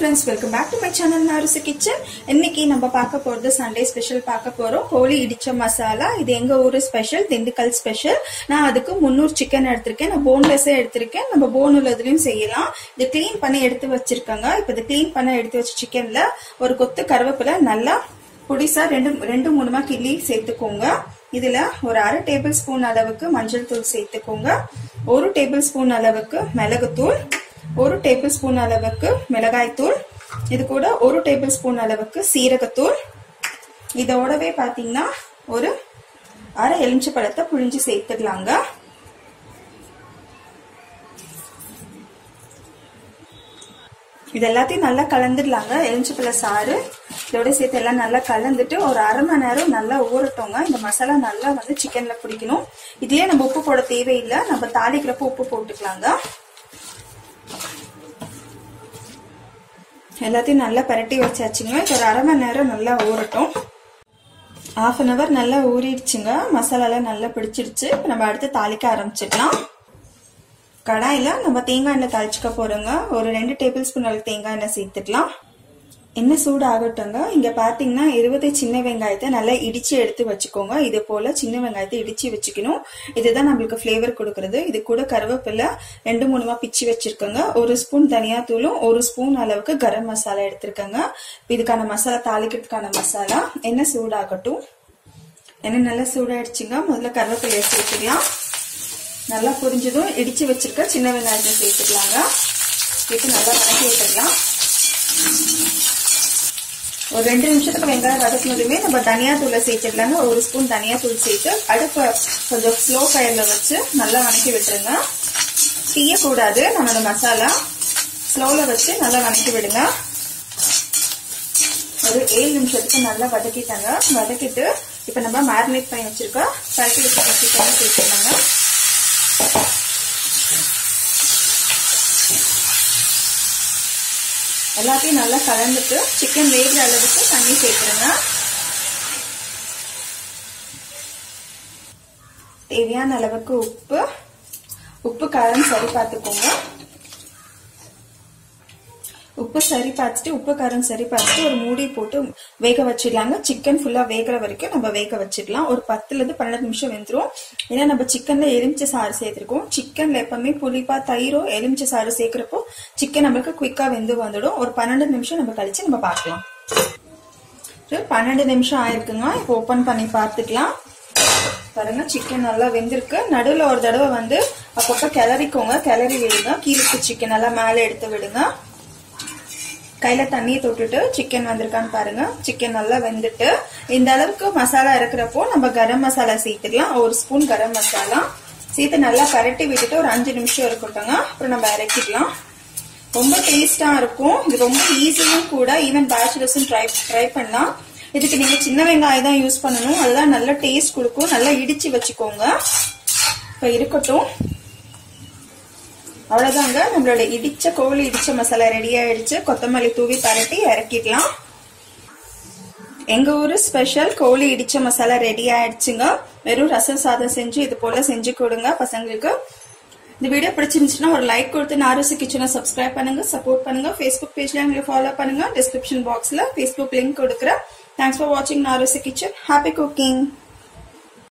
friends welcome back to my channel Narusu kitchen இன்னைக்கு நம்ம பார்க்க போறது சண்டே ஸ்பெஷல் பார்க்க போறோம் கோழி இடிச்ச மசாலா இது எங்க ஊரு ஸ்பெஷல் திண்டுக்கல் ஸ்பெஷல் நான் அதுக்கு முந்நூறு சிக்கன் எடுத்திருக்கேன் நான் போன்லெஸ்ஸே எடுத்திருக்கேன் நம்ம போன் உள்ளதுலயும் செய்யலாம் இது க்ளீன் பண்ணி எடுத்து வச்சிருக்காங்க இப்போ இது க்ளீன் பண்ண எடுத்து வச்ச சிக்கன்ல ஒரு கொத்து கருவேப்பிலை நல்லா புடிசா ரெண்டு ரெண்டு மூணுமா கிள்ளி சேர்த்துக்கோங்க இதுல ஒரு அரை டேபிள் ஸ்பூன் அளவுக்கு மஞ்சள் தூள் சேர்த்துக்கோங்க ஒரு டேபிள் ஸ்பூன் அளவுக்கு மிளகுத்தூள் ஒரு டேபிள் ஸ்பூன் அளவுக்கு மிளகாய் தூள் இது கூட ஒரு டேபிள் ஸ்பூன் அளவுக்கு சீரகத்தூள் இதோடவே பாத்தீங்கன்னா ஒரு அரை எலுமிச்சை பழத்தை புழிஞ்சு சேர்த்துக்கலாங்க இது எல்லாத்தையும் நல்லா கலந்துடலாங்க எலுமிச்சப்பழ சாறு இதோட சேர்த்து எல்லாம் நல்லா கலந்துட்டு ஒரு அரை மணி நேரம் நல்லா ஊறட்டோங்க இந்த மசாலா நல்லா வந்து சிக்கன்ல பிடிக்கணும் இதுலயே நம்ம உப்பு போட தேவையில்லை நம்ம தாளிக்கிறப்ப உப்பு போட்டுக்கலாங்க எல்லாத்தையும் நல்லா பரட்டி வச்சாச்சுங்க இப்போ ஒரு அரை மணி நேரம் நல்லா ஊறட்டும் ஆஃப் அன் ஹவர் நல்லா ஊறிடுச்சுங்க மசாலாலாம் நல்லா பிடிச்சிருச்சு நம்ம அடுத்து தாளிக்க ஆரம்பிச்சிடலாம் கடாயில் நம்ம தேங்காய் எண்ணெய் தாளிச்சுக்க போறோங்க ஒரு ரெண்டு டேபிள் ஸ்பூன் அளவுக்கு தேங்காய் எண்ணெய் சேர்த்துக்கலாம் எண்ணெய் சூடு ஆகட்டுங்க இங்க பாத்தீங்கன்னா இருபது சின்ன வெங்காயத்தை நல்லா இடிச்சு எடுத்து வச்சுக்கோங்க இது போல சின்ன வெங்காயத்தை இடிச்சு வச்சுக்கணும் இதுதான் நம்மளுக்கு ஃபிளேவர் கொடுக்கறது இது கூட கருவேப்பிலை ரெண்டு மூணுமா பிச்சு வச்சிருக்கோங்க ஒரு ஸ்பூன் தனியா தூளும் ஒரு ஸ்பூன் அளவுக்கு கரம் மசாலா எடுத்திருக்கேங்க இதுக்கான மசாலா தாளிக்கிறதுக்கான மசாலா எண்ணெய் சூடாகட்டும் எண்ணெய் நல்லா சூடாயிடுச்சுங்க முதல்ல கருவேப்பிலையை சேர்த்துக்கலாம் நல்லா புரிஞ்சதும் இடிச்சு வச்சிருக்க சின்ன வெங்காயத்தை சேர்த்துக்கலாங்க சேர்த்து நல்லா வதக்கி விட்டுக்கலாம் ஒரு ரெண்டு நிமிஷத்துக்கு வெங்காயம் வதக்கினதுமே நம்ம தனியா தூளை சேர்த்துக்கலாங்க ஒரு ஸ்பூன் தனியா தூள் சேர்த்து அடுப்பை கொஞ்சம் ஸ்லோ ஃபயர்ல வச்சு நல்லா வதக்கி விட்டுருங்க தீயக்கூடாது நம்மளோட மசாலா ஸ்லோல வச்சு நல்லா வதக்கி விடுங்க ஒரு ஏழு நிமிஷத்துக்கு நல்லா வதக்கிட்டாங்க வதக்கிட்டு இப்ப நம்ம மேரினேட் பண்ணி வச்சிருக்க பரட்டி வச்சிருக்க சிக்கனை சேர்த்துக்கலாங்க எல்லாத்தையும் நல்லா கலந்துட்டு சிக்கன் வேகிற அளவுக்கு தண்ணி சேர்த்துருங்க தேவையான அளவுக்கு உப்பு உப்பு காரம் சரி பார்த்துக்கோங்க உப்பு சரி பார்த்துட்டு உப்பு காரம் சரி பார்த்துட்டு ஒரு மூடி போட்டு வேக வச்சிடலாங்க சிக்கன் ஃபுல்லா வேகிற வரைக்கும் நம்ம வேக வச்சிடலாம் ஒரு பத்துல இருந்து பன்னெண்டு நிமிஷம் வெந்துரும் ஏன்னா நம்ம சிக்கன்ல எலுமிச்சை சாறு சேர்த்திருக்கோம் சிக்கன்ல எப்பவுமே புளிப்பா தயிரோ எலுமிச்சை சாறு சேர்க்கிறப்போ சிக்கன் நம்மளுக்கு குயிக்கா வெந்து வந்துடும் ஒரு பன்னெண்டு நிமிஷம் நம்ம கழிச்சு நம்ம பார்க்கலாம் பன்னெண்டு நிமிஷம் ஆயிருக்குங்க இப்போ ஓபன் பண்ணி பார்த்துக்கலாம் பாருங்க சிக்கன் நல்லா வெந்திருக்கு நடுவில் ஒரு தடவை வந்து அப்பப்போ கிளறிக்கோங்க கிளறி விடுங்க கீழே சிக்கன் நல்லா மேலே எடுத்து விடுங்க கையில தண்ணியை தொட்டுட்டு சிக்கன் வந்திருக்கான்னு பாருங்க சிக்கன் நல்லா வெந்துட்டு இந்த அளவுக்கு மசாலா இருக்கிறப்போ நம்ம கரம் மசாலா சேர்த்துக்கலாம் ஒரு ஸ்பூன் கரம் மசாலா சேர்த்து நல்லா பரட்டி விட்டுட்டு ஒரு அஞ்சு நிமிஷம் இருக்கட்டுங்க அப்புறம் நம்ம இறக்கிக்கலாம் ரொம்ப டேஸ்டா இருக்கும் இது ரொம்ப ஈஸியும் கூட ஈவன் பேச்சுலர்ஸும் ட்ரை ட்ரை பண்ணலாம் இதுக்கு நீங்க சின்ன வெங்காயம் தான் யூஸ் பண்ணணும் அதுதான் நல்ல டேஸ்ட் கொடுக்கும் நல்லா இடிச்சு வச்சுக்கோங்க இப்ப இருக்கட்டும் அவ்வளவுதாங்க நம்மளோட இடிச்ச கோழி இடிச்ச மசாலா ரெடி ஆயிடுச்சு கொத்தமல்லி தூவி பரட்டி இறக்கிடலாம் எங்க ஊரு ஸ்பெஷல் கோழி இடிச்ச மசாலா ரெடி ஆயிடுச்சுங்க வெறும் ரசம் சாதம் செஞ்சு இது போல செஞ்சு கொடுங்க பசங்களுக்கு இந்த வீடியோ பிடிச்சிருந்துச்சுன்னா ஒரு லைக் கொடுத்து நாரசு கிச்சனை சப்ஸ்கிரைப் பண்ணுங்க சப்போர்ட் பண்ணுங்க ஃபேஸ்புக் பேஜ்ல எங்களை ஃபாலோ பண்ணுங்க டிஸ்கிரிப்ஷன் பாக்ஸ்ல ஃபேஸ்புக் லிங்க் கொடுக்குறேன் தேங்க்ஸ் ஃபார் வாட்சிங் நாரசு கிச்சன் ஹாப்பி குக்கிங்